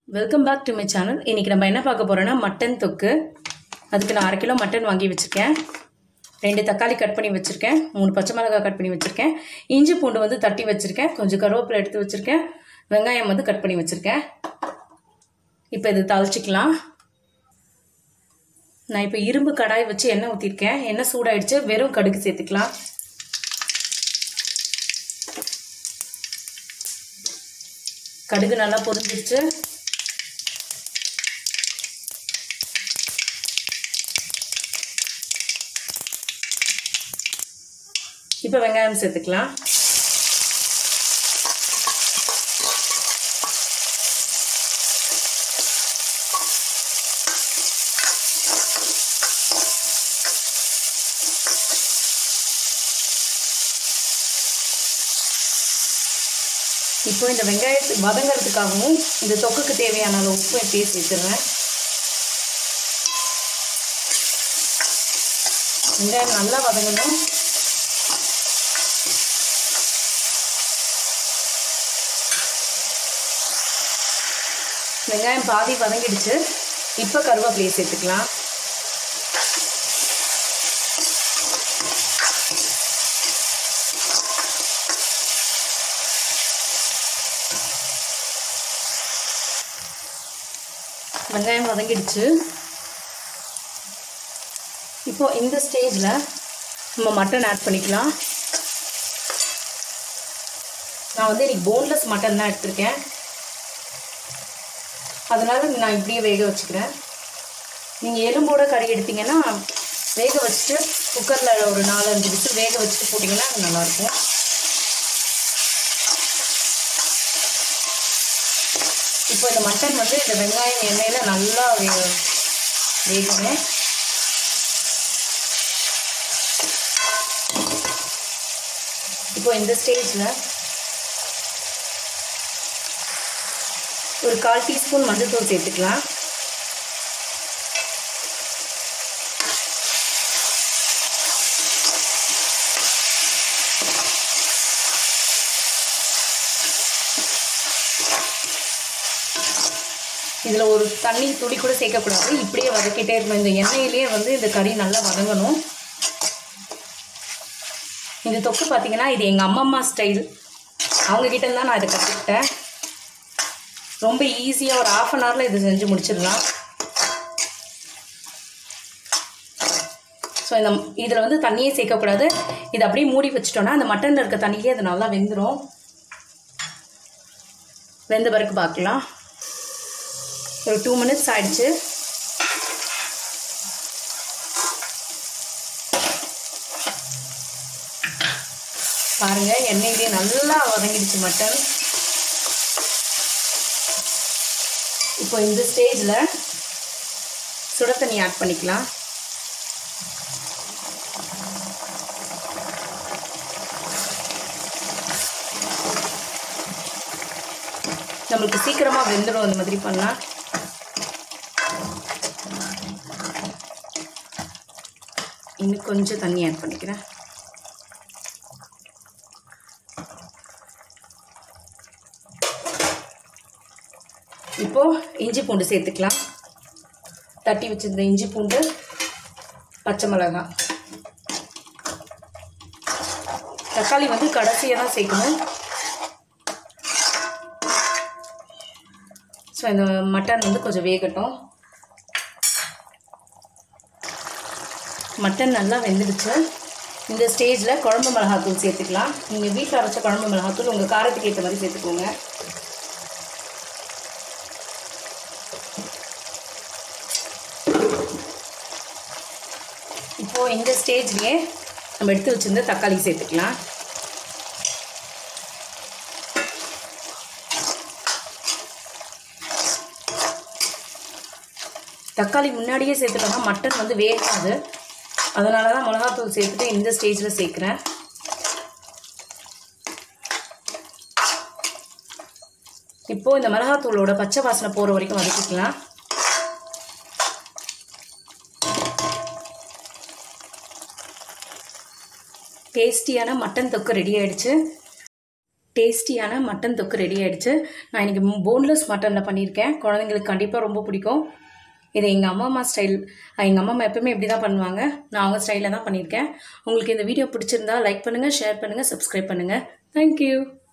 welcome back to my channel இன்றைக்கி நம்ம என்ன பார்க்க போகிறோன்னா மட்டன் தொக்கு அதுக்கு நான் அரை கிலோ மட்டன் வாங்கி வச்சுருக்கேன் ரெண்டு தக்காளி கட் பண்ணி வச்சுருக்கேன் மூணு பச்சை மிளகாய் கட் பண்ணி வச்சுருக்கேன் இஞ்சி பூண்டு வந்து தட்டி வச்சுருக்கேன் கொஞ்சம் கருவேப்பிலை எடுத்து வச்சுருக்கேன் வெங்காயம் வந்து கட் பண்ணி வச்சுருக்கேன் இப்போ இது தாளிச்சிக்கலாம் நான் இப்போ இரும்பு கடாய் வச்சு எண்ணெய் ஊற்றிருக்கேன் எண்ணெய் சூடாயிடுச்சு வெறும் கடுகு சேர்த்துக்கலாம் கடுகு நல்லா பொரிஞ்சிருச்சு இப்போ வெங்காயம் சேர்த்துக்கலாம் இப்போ இந்த வெங்காயத்தை வதங்கிறதுக்காகவும் இந்த தொக்குக்கு தேவையான அளவு உப்பு இப்படியே சேர்த்துடுறேன் வெங்காயம் நல்லா வதங்கணும் வெங்காயம் பாதி வதங்கிடுச்சு இப்போ கருவேப்பிலையை சேர்த்துக்கலாம் வெங்காயம் வதங்கிடுச்சு இப்போ இந்த ஸ்டேஜில் நம்ம மட்டன் ஆட் பண்ணிக்கலாம் நான் வந்து இன்னைக்கு போன்லெஸ் மட்டன் தான் எடுத்திருக்கேன் அதனால் நான் இப்படியே வேக வச்சுக்கிறேன் நீங்கள் எலும்போட கறி எடுத்தீங்கன்னா வேக வச்சுட்டு குக்கரில் ஒரு நாலஞ்சு விசில் வேக வச்சுட்டு போட்டிங்கன்னா அது நல்லாயிருக்கும் இப்போ இந்த மட்டன் வந்து இந்த வெங்காயம் எண்ணெயில் நல்லா வே வேகணும் இப்போ இந்த ஸ்டேஜில் ஒரு கால் டீஸ்பூன் மஞ்சள்தூள் சேர்த்துக்கலாம் இதில் ஒரு தண்ணி துளி கூட சேர்க்கக்கூடாது இப்படியே வதக்கிட்டே இருக்கணும் இந்த எண்ணெயிலேயே வந்து இந்த கறி நல்லா வதங்கணும் இந்த தொக்கு பார்த்தீங்கன்னா இது எங்கள் அம்மம்மா ஸ்டைல் அவங்கக்கிட்ட தான் நான் இதை கற்றுக்கிட்டேன் ரொம்ப ஈஸியாக ஒரு ஆஃப் அன் ஹவரில் இது செஞ்சு முடிச்சிடலாம் ஸோ இந்த இதில் வந்து தண்ணியே சேர்க்கக்கூடாது இதை அப்படியே மூடி வச்சிட்டோன்னா அந்த மட்டனில் இருக்க தண்ணியிலே அது நல்லா வெந்துடும் வெந்த பிறகு பார்க்கலாம் ஒரு டூ மினிட்ஸ் ஆயிடுச்சு பாருங்கள் எண்ணெயிலே நல்லா வதங்கிடுச்சு மட்டன் இப்போ இந்த ஸ்டேஜில் சுட தண்ணி ஆட் பண்ணிக்கலாம் நம்மளுக்கு சீக்கிரமாக வெந்துடும் இந்த மாதிரி பண்ணால் இன்னும் கொஞ்சம் தண்ணி ஆட் பண்ணிக்கிறேன் இப்போது இஞ்சி பூண்டு சேர்த்துக்கலாம் தட்டி வச்சிருந்த இஞ்சி பூண்டு பச்சை மிளகாய் தக்காளி வந்து கடைசியாக தான் சேர்க்கணும் ஸோ இந்த மட்டன் வந்து கொஞ்சம் வேகட்டும் மட்டன் நல்லா வெந்துடுச்சு இந்த ஸ்டேஜில் குழம்பு மிளகாத்தூள் சேர்த்துக்கலாம் நீங்கள் வீட்டில் அரைச்ச குழம்பு மிளகாத்தூள் உங்கள் காரத்துக்கு ஏற்ற மாதிரி சேர்த்துக்கோங்க இப்போது இந்த ஸ்டேஜ்லேயே நம்ம எடுத்து வச்சுருந்த தக்காளி சேர்த்துக்கலாம் தக்காளி முன்னாடியே சேர்த்துட்டோம்னா மட்டன் வந்து வேகாது அதனால தான் மிளகாத்தூள் சேர்த்துட்டு இந்த ஸ்டேஜில் சேர்க்குறேன் இப்போது இந்த மிளகாத்தூளோட பச்சை வாசனை போகிற வரைக்கும் வதக்கிக்கலாம் டேஸ்டியான மட்டன் தொக்கு ரெடி ஆயிடுச்சு டேஸ்டியான மட்டன் தொக்கு ரெடி ஆயிடுச்சு நான் இன்றைக்கி போன்லெஸ் மட்டனில் பண்ணியிருக்கேன் குழந்தைங்களுக்கு கண்டிப்பாக ரொம்ப பிடிக்கும் இது எங்கள் அம்மா அம்மா ஸ்டைல் எங்கள் அம்மா அம்மா எப்பவுமே இப்படி தான் பண்ணுவாங்க நான் அவங்க ஸ்டைலில் தான் பண்ணியிருக்கேன் உங்களுக்கு இந்த வீடியோ பிடிச்சிருந்தா லைக் பண்ணுங்கள் ஷேர் பண்ணுங்கள் சப்ஸ்கிரைப் பண்ணுங்கள் தேங்க்யூ